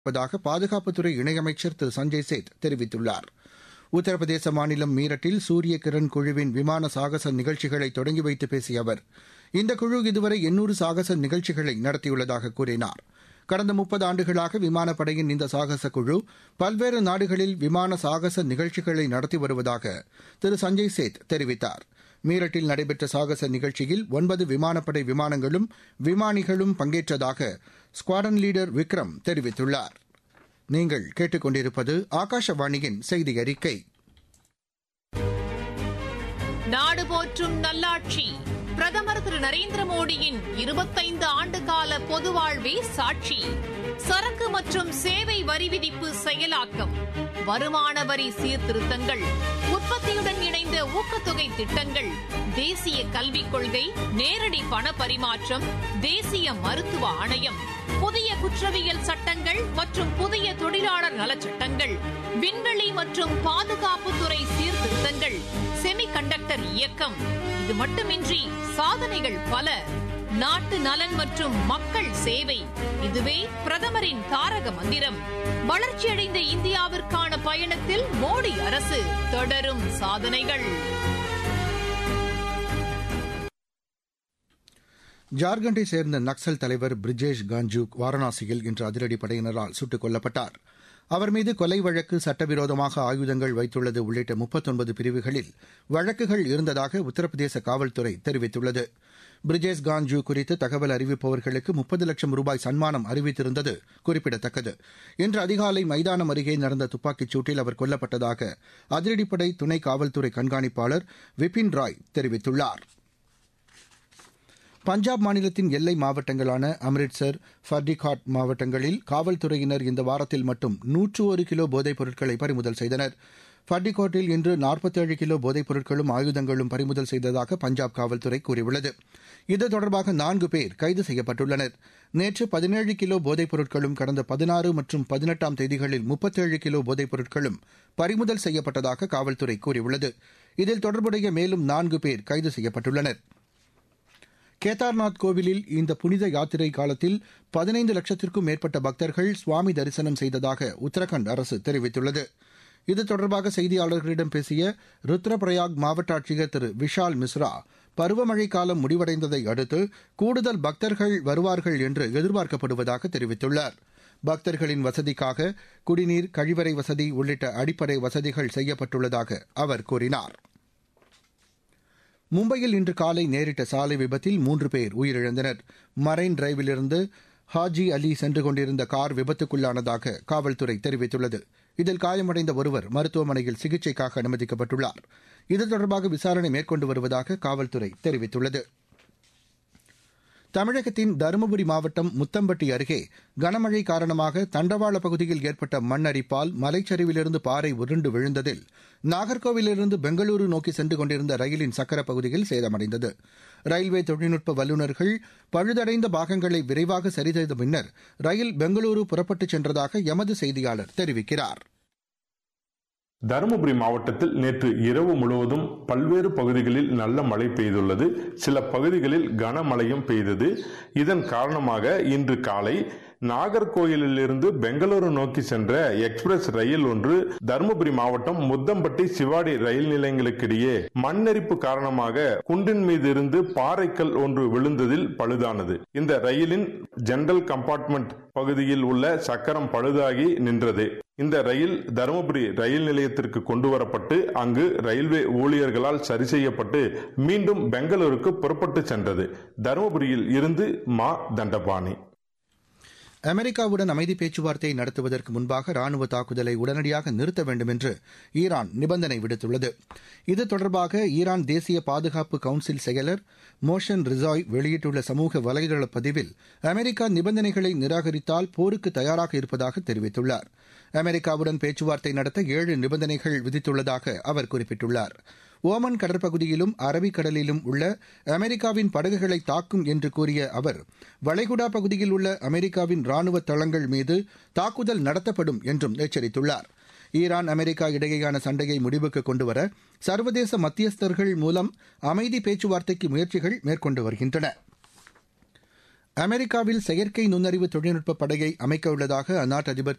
இருப்பதாக பாதுகாப்புத்துறை இணையமைச்சர் திரு சஞ்சய் சேத் தெரிவித்துள்ளார் உத்தரப்பிரதேச மாநிலம் மீரட்டில் சூரிய கிரண் குழுவின் விமான சாகச நிகழ்ச்சிகளை தொடங்கி வைத்து பேசிய அவர் இந்த குழு இதுவரை எண்ணூறு சாகச நிகழ்ச்சிகளை நடத்தியுள்ளதாக கூறினார் கடந்த முப்பது ஆண்டுகளாக விமானப்படையின் இந்த சாகச குழு பல்வேறு நாடுகளில் விமான சாகச நிகழ்ச்சிகளை நடத்தி வருவதாக திரு சஞ்சய் சேத் தெரிவித்தார் மீரட்டில் நடைபெற்ற சாகச நிகழ்ச்சியில் ஒன்பது விமானப்படை விமானங்களும் விமானிகளும் பங்கேற்றதாக ஸ்குவாடன் லீடர் விக்ரம் தெரிவித்துள்ளார் நீங்கள் கேட்டுக்கொண்டிருப்பது ஆகாஷவாணியின் செய்தி அறிக்கை நாடு போற்றும் நல்லாட்சி பிரதமர் திரு நரேந்திர மோடியின் இருபத்தைந்து ஆண்டுகால பொது வாழ்வே சாட்சி சரக்கு மற்றும் சேவை வரி விதிப்பு செயலாக்கம் வருமான வரி சீர்திருத்தங்கள் உற்பத்தியுடன் இணைந்த ஊக்கத்தொகை திட்டங்கள் தேசிய கல்விக் கொள்கை நேரடி பண பரிமாற்றம் தேசிய மருத்துவ ஆணையம் புதிய குற்றவியல் சட்டங்கள் மற்றும் புதிய தொழிலாளர் நலச்சட்டங்கள் விண்வெளி மற்றும் பாதுகாப்புத்துறை சீர்திருத்தங்கள் செமி கண்டக்டர் இயக்கம் இது மட்டுமின்றி சாதனைகள் பல நாட்டு நலன் மற்றும் மக்கள் சேவை இதுவே பிரதமரின் தாரக மந்திரம் வளர்ச்சியடைந்த இந்தியாவிற்கான பயணத்தில் மோடி அரசு தொடரும் சாதனைகள் ஜார்க்கண்டை சேர்ந்த நக்சல் தலைவர் பிரிஜேஷ் காஞ்சு வாரணாசியில் இன்று அதிரடி படையினரால் சுட்டுக் கொல்லப்பட்டார் அவர் மீது கொலை வழக்கு சட்டவிரோதமாக ஆயுதங்கள் வைத்துள்ளது உள்ளிட்ட முப்பத்தொன்பது பிரிவுகளில் வழக்குகள் இருந்ததாக உத்தரப்பிரதேச காவல்துறை தெரிவித்துள்ளது பிரிஜேஷ் காஞ்சு குறித்து தகவல் அறிவிப்பவர்களுக்கு முப்பது லட்சம் ரூபாய் சன்மானம் அறிவித்திருந்தது குறிப்பிடத்தக்கது இன்று அதிகாலை மைதானம் அருகே நடந்த துப்பாக்கிச் சூட்டில் அவர் கொல்லப்பட்டதாக அதிரடிப்படை துணை காவல்துறை கண்காணிப்பாளர் விபின் ராய் தெரிவித்துள்ளார் பஞ்சாப் மாநிலத்தின் எல்லை மாவட்டங்களான அம்ரிட்சர் ஃபர்டிகாட் மாவட்டங்களில் காவல்துறையினர் இந்த வாரத்தில் மட்டும் நூற்று ஒரு கிலோ போதைப் பொருட்களை பறிமுதல் செய்தனர் ஃபர்டிகாட்டில் இன்று நாற்பத்தேழு கிலோ போதைப் பொருட்களும் ஆயுதங்களும் பறிமுதல் செய்ததாக பஞ்சாப் காவல்துறை கூறியுள்ளது இது தொடர்பாக நான்கு பேர் கைது செய்யப்பட்டுள்ளனர் நேற்று பதினேழு கிலோ போதைப் பொருட்களும் கடந்த பதினாறு மற்றும் பதினெட்டாம் தேதிகளில் முப்பத்தேழு கிலோ போதைப் பொருட்களும் பறிமுதல் செய்யப்பட்டதாக காவல்துறை கூறியுள்ளது இதில் தொடர்புடைய மேலும் நான்கு பேர் கைது செய்யப்பட்டுள்ளனா் கேதார்நாத் கோவிலில் இந்த புனித யாத்திரை காலத்தில் பதினைந்து லட்சத்திற்கும் மேற்பட்ட பக்தர்கள் சுவாமி தரிசனம் செய்ததாக உத்தரகண்ட் அரசு தெரிவித்துள்ளது இது தொடர்பாக செய்தியாளர்களிடம் பேசிய ருத்ரபிரயாக் மாவட்ட ஆட்சியர் திரு விஷால் மிஸ்ரா பருவமழை காலம் முடிவடைந்ததை அடுத்து கூடுதல் பக்தர்கள் வருவார்கள் என்று எதிர்பார்க்கப்படுவதாக தெரிவித்துள்ளார் பக்தர்களின் வசதிக்காக குடிநீர் கழிவறை வசதி உள்ளிட்ட அடிப்படை வசதிகள் செய்யப்பட்டுள்ளதாக அவர் கூறினார் மும்பையில் இன்று காலை நேரிட்ட சாலை விபத்தில் மூன்று பேர் உயிரிழந்தனர் மரைன் டிரைவிலிருந்து ஹாஜி அலி சென்று கொண்டிருந்த கார் விபத்துக்குள்ளானதாக காவல்துறை தெரிவித்துள்ளது இதில் காயமடைந்த ஒருவர் மருத்துவமனையில் சிகிச்சைக்காக அனுமதிக்கப்பட்டுள்ளார் இது தொடர்பாக விசாரணை மேற்கொண்டு வருவதாக காவல்துறை தெரிவித்துள்ளது தமிழகத்தின் தருமபுரி மாவட்டம் முத்தம்பட்டி அருகே கனமழை காரணமாக தண்டவாள பகுதியில் ஏற்பட்ட மண் அரிப்பால் மலைச்சரிவிலிருந்து பாறை உருண்டு விழுந்ததில் நாகர்கோவிலிருந்து பெங்களூரு நோக்கி சென்று கொண்டிருந்த ரயிலின் சக்கர பகுதியில் சேதமடைந்தது ரயில்வே தொழில்நுட்ப வல்லுநர்கள் பழுதடைந்த பாகங்களை விரைவாக சரி செய்த பின்னர் ரயில் பெங்களூரு புறப்பட்டுச் சென்றதாக எமது செய்தியாளர் தெரிவிக்கிறார் தருமபுரி மாவட்டத்தில் நேற்று இரவு முழுவதும் பல்வேறு பகுதிகளில் நல்ல மழை பெய்துள்ளது சில பகுதிகளில் கனமழையும் பெய்தது இதன் காரணமாக இன்று காலை நாகர்கோயிலிலிருந்து பெங்களூரு நோக்கி சென்ற எக்ஸ்பிரஸ் ரயில் ஒன்று தருமபுரி மாவட்டம் முத்தம்பட்டி சிவாடி ரயில் நிலையங்களுக்கிடையே மண்ணெரிப்பு காரணமாக குன்றின் மீது இருந்து பாறைக்கல் ஒன்று விழுந்ததில் பழுதானது இந்த ரயிலின் ஜெனரல் கம்பார்ட்மெண்ட் பகுதியில் உள்ள சக்கரம் பழுதாகி நின்றது இந்த ரயில் தருமபுரி ரயில் நிலையத்திற்கு கொண்டு வரப்பட்டு அங்கு ரயில்வே ஊழியர்களால் சரி செய்யப்பட்டு மீண்டும் பெங்களூருக்கு புறப்பட்டு சென்றது தருமபுரியில் இருந்து மா தண்டபாணி அமெரிக்காவுடன் அமைதி பேச்சுவார்த்தை நடத்துவதற்கு முன்பாக ராணுவ தாக்குதலை உடனடியாக நிறுத்த வேண்டும் என்று ஈரான் நிபந்தனை விடுத்துள்ளது இது தொடர்பாக ஈரான் தேசிய பாதுகாப்பு கவுன்சில் செயலர் மோஷன் ரிசாய் வெளியிட்டுள்ள சமூக வலைதள பதிவில் அமெரிக்கா நிபந்தனைகளை நிராகரித்தால் போருக்கு தயாராக இருப்பதாக தெரிவித்துள்ளார் அமெரிக்காவுடன் பேச்சுவார்த்தை நடத்த ஏழு நிபந்தனைகள் விதித்துள்ளதாக அவர் குறிப்பிட்டுள்ளார் ஓமன் கடற்பகுதியிலும் அரபிக்கடலிலும் உள்ள அமெரிக்காவின் படகுகளை தாக்கும் என்று கூறிய அவர் வளைகுடா பகுதியில் உள்ள அமெரிக்காவின் ராணுவ தளங்கள் மீது தாக்குதல் நடத்தப்படும் என்றும் எச்சரித்துள்ளார் ஈரான் அமெரிக்கா இடையேயான சண்டையை முடிவுக்கு கொண்டுவர சர்வதேச மத்தியஸ்தர்கள் மூலம் அமைதி பேச்சுவார்த்தைக்கு முயற்சிகள் மேற்கொண்டு வருகின்றன அமெரிக்காவில் செயற்கை நுண்ணறிவு தொழில்நுட்ப படையை அமைக்க உள்ளதாக அந்நாட்டு அதிபர்